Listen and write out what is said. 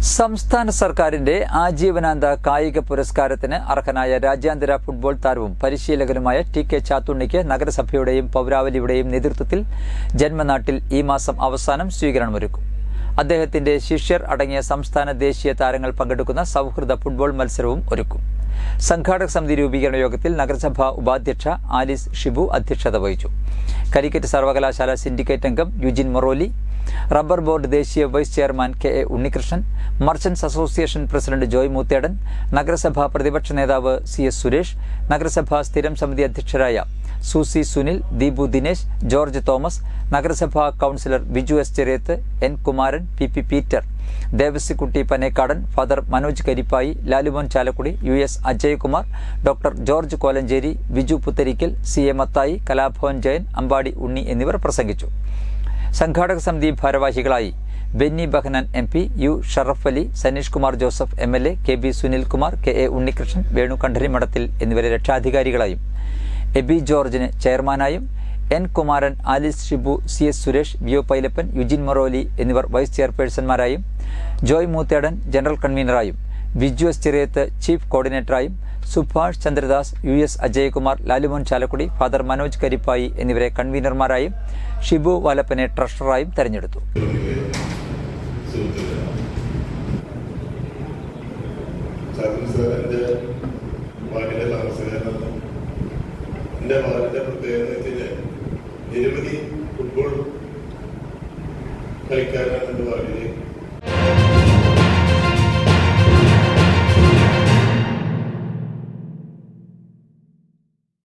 സംസ്ഥാന സർക്കാരിന്റെ ആജീവനാന്ത കായിക പുരസ്കാരത്തിന് അർഹനായ രാജ്യാന്തര ഫുട്ബോൾ താരവും പരിശീലകനുമായ ടി കെ ചാത്തുണ്ണിക്ക് നഗരസഭയുടെയും പൗരാവലിയുടെയും നേതൃത്വത്തിൽ ജന്മനാട്ടിൽ ഈ മാസം അവസാനം സ്വീകരണമൊരുക്കും അദ്ദേഹത്തിന്റെ ശിഷ്യർ അടങ്ങിയ സംസ്ഥാന ദേശീയ താരങ്ങൾ പങ്കെടുക്കുന്ന സൗഹൃദ ഫുട്ബോൾ മത്സരവും ഒരുക്കും സംഘാടക സമിതി രൂപീകരണ യോഗത്തിൽ നഗരസഭാ ഉപാധ്യക്ഷ ആലിസ് ഷിബു അധ്യക്ഷത വഹിച്ചു കാലിക്കറ്റ് സർവകലാശാല സിൻഡിക്കേറ്റ് അംഗം യുജിൻ മൊറോലി റബ്ബർ ബോർഡ് ദേശീയ vice chairman K A Unnikrishnan merchants association president Joy Moothedan നഗരസഭാ പ്രതിപക്ഷ നേതാവ് സി എസ് സുരേഷ് നഗരസഭാ സ്ഥിരം സമിതി അധ്യക്ഷരായ സൂസി സുനിൽ ദീപു ദിനേശ് ജോർജ് തോമസ് നഗരസഭാ councillor Biju S Cheriyath N Kumaran P P Peter Devassykutty Panekkadan father Manoj Karippai Lalumon Chalakudy U S Ajaykumar doctor George Kolenchery Biju Putharikkal C A Mathai Kalabhavan Jayan Ambadi Unni എന്നിവർ പ്രസംഗിച്ചു സംഘാടക സമിതി ഭാരവാഹികളായി Benny Behanan M P U Sharaf Ali Saneesh Kumar Joseph M L A K B Sunilkumar K A Unnikrishnan Venu Kantharimadathil എന്നിവരെ രക്ഷാധികാരികളായും എബി ജോർജിന് ചെയർമാനായും N Kumaran Alice Shibu C S Suresh V O Pailappan Eugene Moreli എന്നിവർ വൈസ് ചെയർപേഴ്സൺമാരായും ജോയ് മൂത്തേടൻ ജനറൽ കൺവീനറായും ബിജു എസ് ചെറിയത്ത് ചീഫ് കോർഡിനേറ്ററായും Subhash Chandradas U S Ajayakumar Lalumon Chalakudy father Manoj Karippai എന്നിവരെ കൺവീനർമാരായും ഷിബു വാലപ്പനെ ട്രഷററായും തെരഞ്ഞെടുത്തു സാറിന്റെ വാർഡിലെ താമസക്കാരനാണ് എന്റെ വാർഡിന്റെ പ്രത്യേകത എന്ന് വെച്ച് കഴിഞ്ഞാൽ നിരവധി ഫുട്ബോൾ കളിക്കാരാണ് എന്റെ വാർഡിലേക്ക്